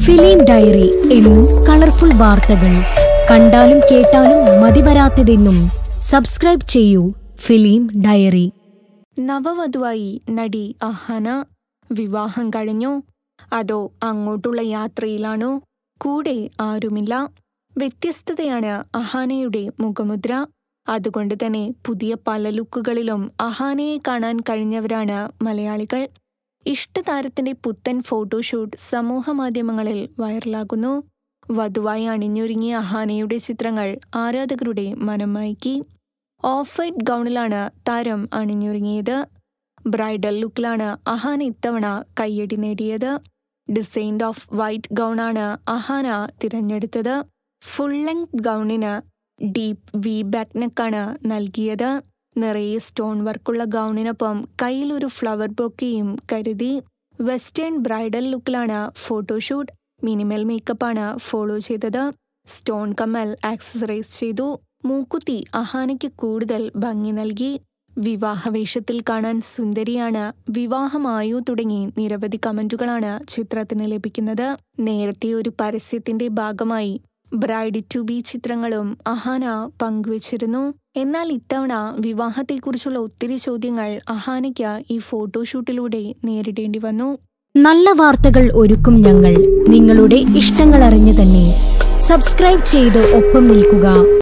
film diary എന്നും colourful വാർത്തകൾ കണ്ടാലും കേട്ടാലും മതിവരാത്തതെന്നും സബ്സ്ക്രൈബ് ചെയ്യൂ ഫിലിം ഡയറി നവവധുവായി നടി അഹന വിവാഹം കഴിഞ്ഞോ അതോ അങ്ങോട്ടുള്ള യാത്രയിലാണോ കൂടെ ആരുമില്ല വ്യത്യസ്തതയാണ് അഹാനയുടെ മുഖമുദ്ര അതുകൊണ്ട് തന്നെ പുതിയ പല ലുക്കുകളിലും അഹാനയെ കാണാൻ കഴിഞ്ഞവരാണ് മലയാളികൾ ഇഷ്ടതാരത്തിന്റെ പുത്തൻ ഫോട്ടോഷൂട്ട് സമൂഹമാധ്യമങ്ങളിൽ വൈറലാകുന്നു വധുവായി അണിഞ്ഞൊരുങ്ങിയ അഹാനയുടെ ചിത്രങ്ങൾ ആരാധകരുടെ മനം മയക്കി ഓഫ് വൈറ്റ് ഗൗണിലാണ് താരം അണിഞ്ഞൊരുങ്ങിയത് ബ്രൈഡൽ ലുക്കിലാണ് അഹാന ഇത്തവണ കയ്യടി നേടിയത് ഡിസൈൻഡ് ഓഫ് വൈറ്റ് ഗൗണാണ് അഹാന തിരഞ്ഞെടുത്തത് ഫുൾ ലെങ്ത് ഗൗണിന് ഡീപ്പ് വി ബാക്ക് നെക്കാണ് നൽകിയത് നിറയെ സ്റ്റോൺ വർക്കുള്ള ഗൗണിനൊപ്പം കയ്യിലൊരു ഫ്ലവർ ബൊക്കെയും കരുതി വെസ്റ്റേൺ ബ്രൈഡൽ ലുക്കിലാണ് ഫോട്ടോഷൂട്ട് മിനിമൽ മേക്കപ്പാണ് ഫോളോ ചെയ്തത് സ്റ്റോൺ കമ്മൽ ആക്സസറൈസ് ചെയ്തു മൂക്കുത്തി അഹാനയ്ക്ക് കൂടുതൽ ഭംഗി നൽകി വിവാഹവേഷത്തിൽ കാണാൻ സുന്ദരിയാണ് വിവാഹമായോ തുടങ്ങി നിരവധി കമന്റുകളാണ് ചിത്രത്തിന് ലഭിക്കുന്നത് നേരത്തെ ഒരു പരസ്യത്തിന്റെ ഭാഗമായി ബ്രൈഡ് ടു ബി ചിത്രങ്ങളും അഹാന പങ്കുവച്ചിരുന്നു എന്നാൽ ഇത്തവണ വിവാഹത്തെക്കുറിച്ചുള്ള ഒത്തിരി ചോദ്യങ്ങൾ അഹാനയ്ക്ക് ഈ ഫോട്ടോഷൂട്ടിലൂടെ നേരിടേണ്ടി വന്നു നല്ല വാർത്തകൾ ഒരുക്കും ഞങ്ങൾ നിങ്ങളുടെ ഇഷ്ടങ്ങൾ അറിഞ്ഞു തന്നെ സബ്സ്ക്രൈബ് ചെയ്ത് ഒപ്പം നിൽക്കുക